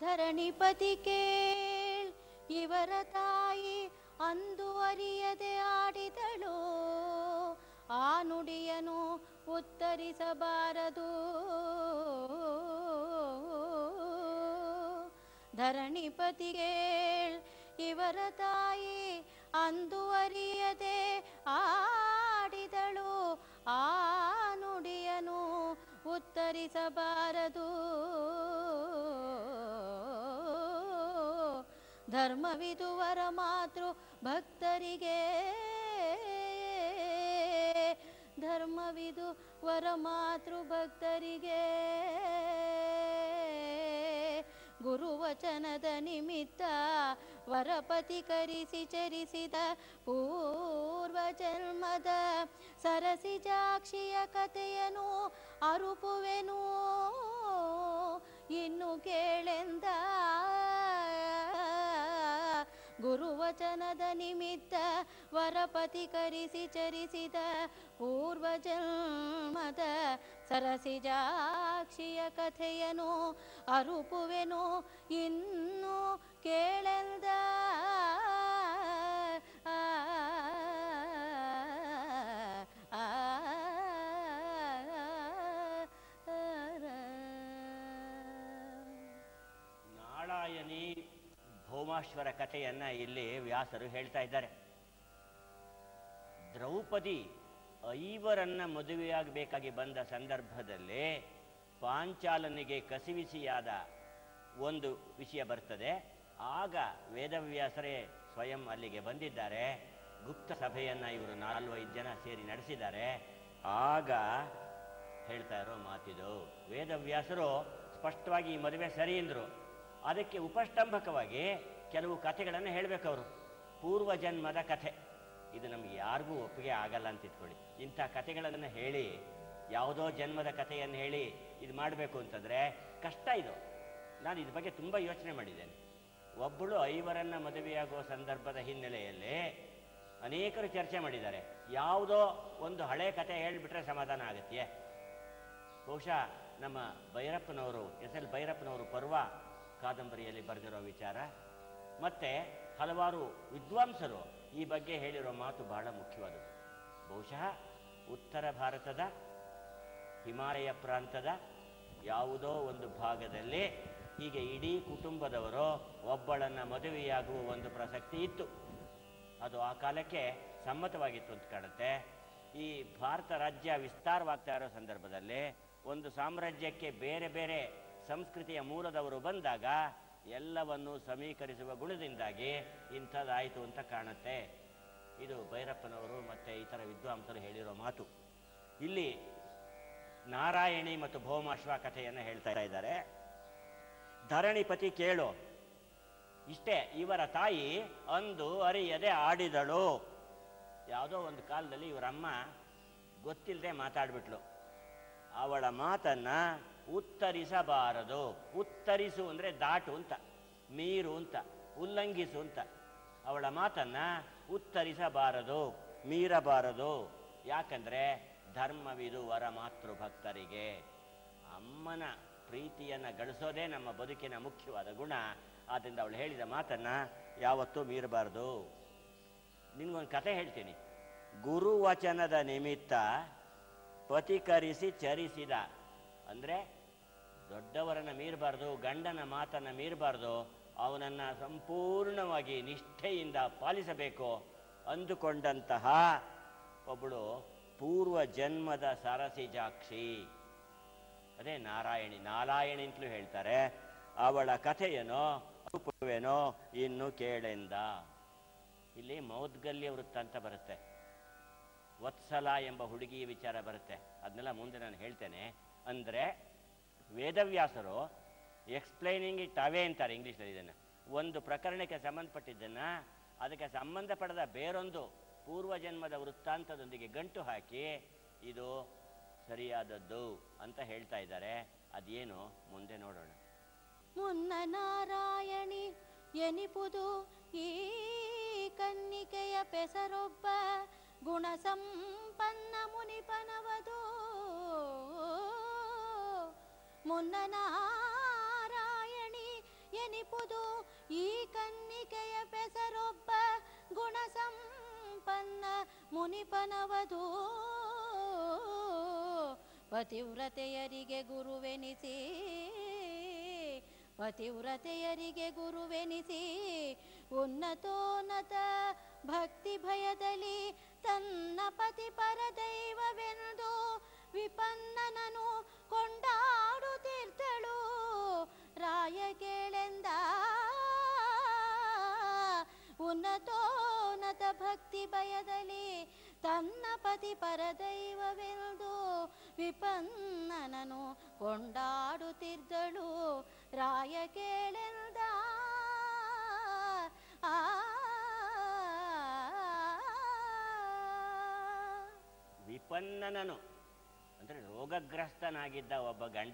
ಧರಣಿಪತಿ ಕೇಳ್ ಇವರ ತಾಯಿ ಅಂದು ಅರಿಯದೆ ಆಡಿದಳು ಆ ನುಡಿಯನು ಉತ್ತರಿಸಬಾರದು ಧರಣಿಪತಿ ಕೇಳ್ ಇವರ ತಾಯಿ ಅಂದು ಅರಿಯದೆ ಆಡಿದಳು ಆ ನುಡಿಯನು ಉತ್ತರಿಸಬಾರದು ಧರ್ಮವಿದು ವರ ಮಾತೃ ಭಕ್ತರಿಗೆ ಧರ್ಮವಿದು ವರ ಮಾತೃ ಭಕ್ತರಿಗೆ ಗುರುವಚನದ ನಿಮಿತ್ತ ವರಪತಿ ಕರಿಸಿ ಚರಿಸಿದ ಪೂರ್ವ ಜನ್ಮದ ಸರಸಿಜಾಕ್ಷಿಯ ಕಥೆಯನು ಅರುಪುವೆನು ಇನ್ನು ಕೇಳೆಂದ ಗುರುವಚನದ ನಿಮಿತ್ತ ವರಪತಿ ಕರಿಸಿ ಚರಿಸಿದ ಪೂರ್ವ ಜನ್ಮದ ಸರಸಿಜಾಕ್ಷಿಯ ಕಥೆಯನು ಅರುಪುವೆನು ಇನ್ನು ಕೇಳೆಂದ ಆ, ಆ, ನಾಳಾಯನಿ ಭೌಮಾಶ್ವರ ಕಥೆಯನ್ನ ಇಲ್ಲಿ ವ್ಯಾಸರು ಹೇಳ್ತಾ ಇದ್ದಾರೆ ದ್ರೌಪದಿ ಐವರನ್ನ ಮದುವೆಯಾಗಬೇಕಾಗಿ ಬಂದ ಸಂದರ್ಭದಲ್ಲಿ ಪಾಂಚಾಲನಿಗೆ ಕಸಿವಿಸಿಯಾದ ಒಂದು ವಿಷಯ ಬರ್ತದೆ ಆಗ ವೇದವ್ಯಾಸರೇ ಸ್ವಯಂ ಅಲ್ಲಿಗೆ ಬಂದಿದ್ದಾರೆ ಗುಪ್ತ ಸಭೆಯನ್ನ ಇವರು ನಾಲ್ವೈದು ಜನ ಸೇರಿ ನಡೆಸಿದ್ದಾರೆ ಆಗ ಹೇಳ್ತಾ ಇರೋ ಮಾತಿದು ವೇದವ್ಯಾಸರು ಸ್ಪಷ್ಟವಾಗಿ ಈ ಮದುವೆ ಸರಿ ಎಂದರು ಅದಕ್ಕೆ ಉಪಷ್ಟಂಭಕವಾಗಿ ಕೆಲವು ಕಥೆಗಳನ್ನು ಹೇಳಬೇಕು ಅವರು ಪೂರ್ವ ಜನ್ಮದ ಕಥೆ ಇದು ನಮ್ಗೆ ಯಾರಿಗೂ ಒಪ್ಪಿಗೆ ಆಗಲ್ಲ ಅಂತ ಇಟ್ಕೊಳ್ಳಿ ಇಂಥ ಕಥೆಗಳನ್ನು ಹೇಳಿ ಯಾವುದೋ ಜನ್ಮದ ಕಥೆಯನ್ನು ಹೇಳಿ ಇದು ಮಾಡಬೇಕು ಅಂತಂದರೆ ಕಷ್ಟ ಇದು ನಾನು ಇದ್ರ ಬಗ್ಗೆ ತುಂಬ ಯೋಚನೆ ಮಾಡಿದ್ದೇನೆ ಒಬ್ಬಳು ಐವರನ್ನ ಮದುವೆಯಾಗುವ ಸಂದರ್ಭದ ಹಿನ್ನೆಲೆಯಲ್ಲಿ ಅನೇಕರು ಚರ್ಚೆ ಮಾಡಿದ್ದಾರೆ ಯಾವುದೋ ಒಂದು ಹಳೆ ಕಥೆ ಹೇಳಿಬಿಟ್ರೆ ಸಮಾಧಾನ ಆಗುತ್ತೆ ಬಹುಶಃ ನಮ್ಮ ಭೈರಪ್ಪನವರು ಎಸ್ ಎಲ್ ಭೈರಪ್ಪನವರು ಪರ್ವ ಕಾದಂಬರಿಯಲ್ಲಿ ಬರೆದಿರೋ ವಿಚಾರ ಮತ್ತೆ ಹಲವಾರು ವಿದ್ವಾಂಸರು ಈ ಬಗ್ಗೆ ಹೇಳಿರೋ ಮಾತು ಬಹಳ ಮುಖ್ಯವಾದದ್ದು ಬಹುಶಃ ಉತ್ತರ ಭಾರತದ ಹಿಮಾಲಯ ಪ್ರಾಂತದ ಯಾವುದೋ ಒಂದು ಭಾಗದಲ್ಲಿ ಹೀಗೆ ಇಡೀ ಕುಟುಂಬದವರು ಒಬ್ಬಳನ್ನ ಮದುವೆಯಾಗುವ ಒಂದು ಪ್ರಸಕ್ತಿ ಇತ್ತು ಅದು ಆ ಕಾಲಕ್ಕೆ ಸಮ್ಮತವಾಗಿತ್ತು ಅಂತ ಕಾಣುತ್ತೆ ಈ ಭಾರತ ರಾಜ್ಯ ವಿಸ್ತಾರವಾಗ್ತಾ ಇರೋ ಸಂದರ್ಭದಲ್ಲಿ ಒಂದು ಸಾಮ್ರಾಜ್ಯಕ್ಕೆ ಬೇರೆ ಬೇರೆ ಸಂಸ್ಕೃತಿಯ ಮೂಲದವರು ಬಂದಾಗ ಎಲ್ಲವನ್ನು ಸಮೀಕರಿಸುವ ಗುಣದಿಂದಾಗಿ ಇಂಥದ್ದಾಯಿತು ಅಂತ ಕಾಣುತ್ತೆ ಇದು ಭೈರಪ್ಪನವರು ಮತ್ತು ಇತರ ವಿದ್ವಾಂಸರು ಹೇಳಿರೋ ಮಾತು ಇಲ್ಲಿ ನಾರಾಯಣಿ ಮತ್ತು ಭೌಮಾಶ್ವ ಕಥೆಯನ್ನು ಹೇಳ್ತಾ ಇದ್ದಾರೆ ಧರಣಿಪತಿ ಕೇಳು ಇಷ್ಟೇ ಇವರ ತಾಯಿ ಅಂದು ಅರಿಯದೆ ಆಡಿದಳು ಯಾವುದೋ ಒಂದು ಕಾಲದಲ್ಲಿ ಇವರಮ್ಮ ಗೊತ್ತಿಲ್ಲದೆ ಮಾತಾಡ್ಬಿಟ್ಲು ಅವಳ ಮಾತನ್ನ ಉತ್ತರಿಸಬಾರದು ಉತ್ತರಿಸು ಅಂದ್ರೆ ದಾಟು ಅಂತ ಮೀರು ಅಂತ ಉಲ್ಲಂಘಿಸು ಅಂತ ಅವಳ ಮಾತನ್ನ ಉತ್ತರಿಸಬಾರದು ಮೀರಬಾರದು ಯಾಕಂದ್ರೆ ಧರ್ಮವಿದು ವರ ಮಾತೃ ಭಕ್ತರಿಗೆ ಅಮ್ಮನ ಪ್ರೀತಿಯನ್ನ ಗಳಿಸೋದೇ ನಮ್ಮ ಬದುಕಿನ ಮುಖ್ಯವಾದ ಗುಣ ಆದ್ದರಿಂದ ಅವಳು ಹೇಳಿದ ಮಾತನ್ನ ಯಾವತ್ತೂ ಮೀರಬಾರದು ನಿನ್ಗೊಂದು ಕತೆ ಹೇಳ್ತೀನಿ ಗುರುವಚನದ ನಿಮಿತ್ತ ಪತಿಕರಿಸಿ ಚರಿಸಿದ ಅಂದ್ರೆ ದೊಡ್ಡವರನ್ನ ಮೀರಬಾರ್ದು ಗಂಡನ ಮಾತನ್ನ ಮೀರಬಾರ್ದು ಅವನನ್ನ ಸಂಪೂರ್ಣವಾಗಿ ನಿಷ್ಠೆಯಿಂದ ಪಾಲಿಸಬೇಕು ಅಂದುಕೊಂಡಂತಹ ಒಬ್ಬಳು ಪೂರ್ವ ಜನ್ಮದ ಸರಸಿಜಾಕ್ಷಿ ಅದೇ ನಾರಾಯಣಿ ನಾರಾಯಣಿ ಅಂತಲೂ ಹೇಳ್ತಾರೆ ಅವಳ ಕಥೆಯೇನೋ ರೂಪವೇನೋ ಇನ್ನು ಕೇಳೆಂದ ಇಲ್ಲಿ ಮೌದ್ಗಲ್ಯ ವೃತ್ತ ಅಂತ ಬರುತ್ತೆ ವತ್ಸಲ ಎಂಬ ಹುಡುಗಿಯ ವಿಚಾರ ಬರುತ್ತೆ ಅದನ್ನೆಲ್ಲ ಮುಂದೆ ನಾನು ಹೇಳ್ತೇನೆ ಅಂದರೆ ವೇದವ್ಯಾಸರು ಎಕ್ಸ್ಪ್ಲೈನಿಂಗ್ ಇಟ್ ಅವೇ ಅಂತಾರೆ ಇಂಗ್ಲೀಷಲ್ಲಿ ಇದನ್ನು ಒಂದು ಪ್ರಕರಣಕ್ಕೆ ಸಂಬಂಧಪಟ್ಟಿದ್ದನ್ನು ಅದಕ್ಕೆ ಸಂಬಂಧಪಡದ ಬೇರೊಂದು ಪೂರ್ವಜನ್ಮದ ವೃತ್ತಾಂತದೊಂದಿಗೆ ಗಂಟು ಹಾಕಿ ಇದು ಸರಿಯಾದದ್ದು ಅಂತ ಹೇಳ್ತಾ ಇದ್ದಾರೆ ಅದೇನು ಮುಂದೆ ನೋಡೋಣ ಮುನ್ನ ನಾರಾಯಣಿ ಎನಿಪುದು ಈ ಕನ್ನಿಕೆಯ ಪೆಸರೊಬ್ಬ ಗುಣ ಸಂಪನ್ನ ಮುನಿಪನವದು ಮುನ್ನ ನಾರಾಯಣಿ ಎನಿಪುದು ಈ ಕನ್ನಿಕೆಯ ಪೆಸರೊಬ್ಬ ಗುಣ ಸಂಪನ್ನ ಮುನಿಪನವದು ಪತಿವ್ರತೆಯರಿಗೆ ಗುರುವೆನಿಸಿ ಪತಿವ್ರತೆಯರಿಗೆ ಗುರುವೆನಿಸಿ ಉನ್ನತೋನ್ನತ ಭಕ್ತಿ ಭಯದಲ್ಲಿ ತನ್ನ ಪತಿ ಪರದೈವವೆಂದು ವಿಪನ್ನನನು ಕೊಂಡಾಡುತ್ತಿರ್ತಳು ರಾಯ ಕೇಳೆಂದ ಉನ್ನತೋನ್ನತ ಭಕ್ತಿ ಭಯದಲ್ಲಿ ತನ್ನ ಪತಿ ಪರದೈವವೆಂದು ವಿಪನ್ನನನು ಕೊಂಡಾಡುತ್ತಿದ್ದಳು ರಾಯ ಕೇಳೆಂದ ಆ ವಿಪನ್ನನನು ಅಂದರೆ ರೋಗಗ್ರಸ್ತನಾಗಿದ್ದ ಒಬ್ಬ ಗಂಡ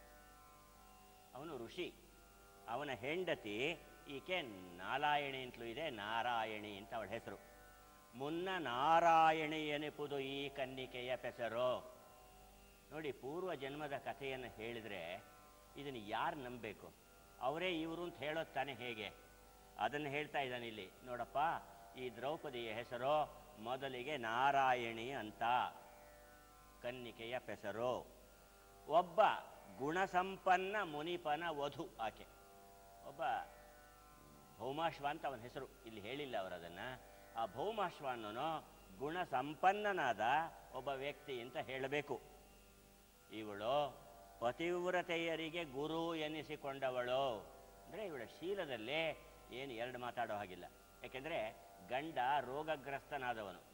ಅವನು ಋಷಿ ಅವನ ಹೆಂಡತಿ ಈಕೆ ನಾರಾಯಣಿ ಅಂತಲೂ ಇದೆ ನಾರಾಯಣಿ ಅಂತ ಅವಳ ಹೆಸರು ಮುನ್ನ ನಾರಾಯಣಿ ಎನಿಪುದು ಈ ಕನ್ನಿಕೆಯ ಪೆಸರು ನೋಡಿ ಪೂರ್ವ ಜನ್ಮದ ಕಥೆಯನ್ನು ಹೇಳಿದರೆ ಇದನ್ನು ಯಾರು ನಂಬಬೇಕು ಅವರೇ ಇವರು ಅಂತ ಹೇಳೋದು ತಾನೇ ಹೇಗೆ ಅದನ್ನು ಹೇಳ್ತಾ ಇದ್ದಾನೆ ಇಲ್ಲಿ ನೋಡಪ್ಪ ಈ ದ್ರೌಪದಿಯ ಹೆಸರು ಮೊದಲಿಗೆ ನಾರಾಯಣಿ ಅಂತ ಕನ್ನಿಕೆಯ ಪೆಸರು ಒಬ್ಬ ಗುಣಸಂಪನ್ನ ಮುನಿಪನ ವಧು ಆಕೆ ಒಬ್ಬ ಭೌಮಾಶ್ವ ಅಂತ ಅವನ ಹೆಸರು ಇಲ್ಲಿ ಹೇಳಿಲ್ಲ ಅವರು ಅದನ್ನು ಆ ಭೌಮಾಶ್ವ ಅನ್ನೋನು ಗುಣ ಸಂಪನ್ನನಾದ ಒಬ್ಬ ವ್ಯಕ್ತಿ ಅಂತ ಹೇಳಬೇಕು ಇವಳು ಪತಿವ್ರತೆಯರಿಗೆ ಗುರು ಎನಿಸಿಕೊಂಡವಳು ಅಂದರೆ ಇವಳ ಶೀಲದಲ್ಲಿ ಏನು ಎರಡು ಮಾತಾಡೋ ಹಾಗಿಲ್ಲ ಯಾಕೆಂದರೆ ಗಂಡ ರೋಗಗ್ರಸ್ತನಾದವನು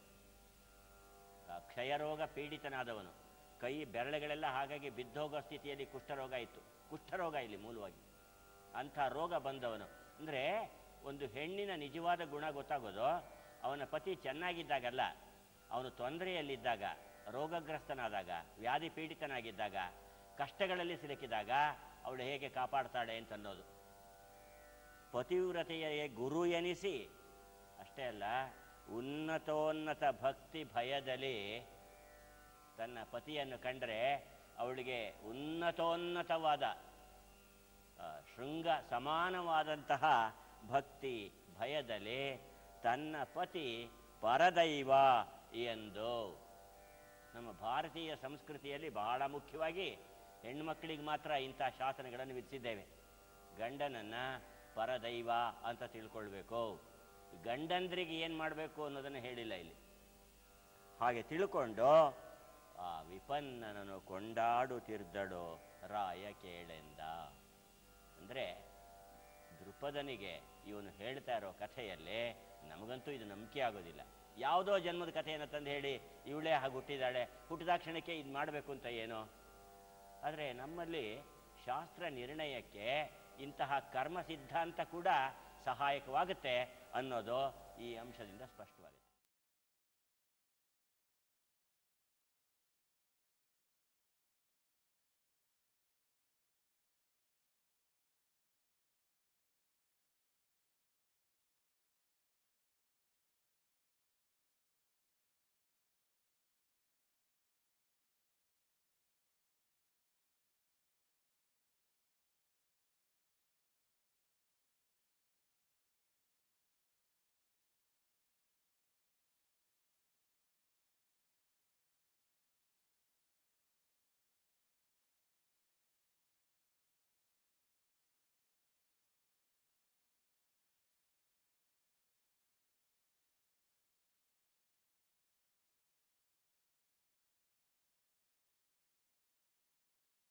ಆ ಕ್ಷಯರೋಗ ಪೀಡಿತನಾದವನು ಕೈ ಬೆರಳುಗಳೆಲ್ಲ ಹಾಗಾಗಿ ಬಿದ್ದೋಗೋ ಸ್ಥಿತಿಯಲ್ಲಿ ಕುಷ್ಠರೋಗ ಇತ್ತು ಕುಷ್ಠರೋಗ ಇಲ್ಲಿ ಮೂಲವಾಗಿ ಅಂಥ ರೋಗ ಬಂದವನು ಅಂದರೆ ಒಂದು ಹೆಣ್ಣಿನ ನಿಜವಾದ ಗುಣ ಗೊತ್ತಾಗೋದು ಅವನ ಪತಿ ಚೆನ್ನಾಗಿದ್ದಾಗಲ್ಲ ಅವನು ತೊಂದರೆಯಲ್ಲಿದ್ದಾಗ ರೋಗಗ್ರಸ್ತನಾದಾಗ ವ್ಯಾಧಿ ಪೀಡಿತನಾಗಿದ್ದಾಗ ಕಷ್ಟಗಳಲ್ಲಿ ಸಿಲುಕಿದಾಗ ಅವಳು ಹೇಗೆ ಕಾಪಾಡ್ತಾಳೆ ಅಂತ ಅನ್ನೋದು ಪತಿವ್ರತೆಯ ಗುರು ಎನಿಸಿ ಅಷ್ಟೇ ಅಲ್ಲ ಉನ್ನತೋನ್ನತ ಭಕ್ತಿ ಭಯದಲ್ಲಿ ತನ್ನ ಪತಿಯನ್ನು ಕಂಡರೆ ಅವಳಿಗೆ ಉನ್ನತೋನ್ನತವಾದ ಆ, ಶೃಂಗ ಸಮಾನವಾದಂತಹ ಭಕ್ತಿ ಭಯದಲ್ಲಿ ತನ್ನ ಪತಿ ಪರದೈವ ಎಂದು ನಮ್ಮ ಭಾರತೀಯ ಸಂಸ್ಕೃತಿಯಲ್ಲಿ ಬಹಳ ಮುಖ್ಯವಾಗಿ ಹೆಣ್ಮಕ್ಳಿಗೆ ಮಾತ್ರ ಇಂಥ ಶಾಸನಗಳನ್ನು ವಿಧಿಸಿದ್ದೇವೆ ಗಂಡನನ್ನು ಪರದೈವ ಅಂತ ತಿಳ್ಕೊಳ್ಬೇಕು ಗಂಡಂದ್ರಿಗೆ ಏನು ಮಾಡಬೇಕು ಅನ್ನೋದನ್ನು ಹೇಳಿಲ್ಲ ಇಲ್ಲಿ ಹಾಗೆ ತಿಳ್ಕೊಂಡು ಆ ವಿಪನ್ನನನ್ನು ಕೊಂಡಾಡುತ್ತಿರ್ದಳು ರಾಯ ಕೇಳೆಂದ ಅಂದರೆ ದೃಪದನಿಗೆ ಇವನು ಹೇಳ್ತಾ ಇರೋ ಕಥೆಯಲ್ಲಿ ನಮಗಂತೂ ಇದು ನಂಬಿಕೆ ಆಗೋದಿಲ್ಲ ಯಾವುದೋ ಜನ್ಮದ ಕಥೆಯನ್ನು ತಂದು ಹೇಳಿ ಇವಳೇ ಹಾಗೆ ಹುಟ್ಟಿದಾಳೆ ಹುಟ್ಟಿದ ಕ್ಷಣಕ್ಕೆ ಇದು ಮಾಡಬೇಕು ಅಂತ ಏನೋ ಆದರೆ ನಮ್ಮಲ್ಲಿ ಶಾಸ್ತ್ರ ನಿರ್ಣಯಕ್ಕೆ ಇಂತಹ ಕರ್ಮ ಸಿದ್ಧಾಂತ ಕೂಡ ಸಹಾಯಕವಾಗುತ್ತೆ ಅನ್ನೋದು ಈ ಅಂಶದಿಂದ ಸ್ಪಷ್ಟವಾಗುತ್ತೆ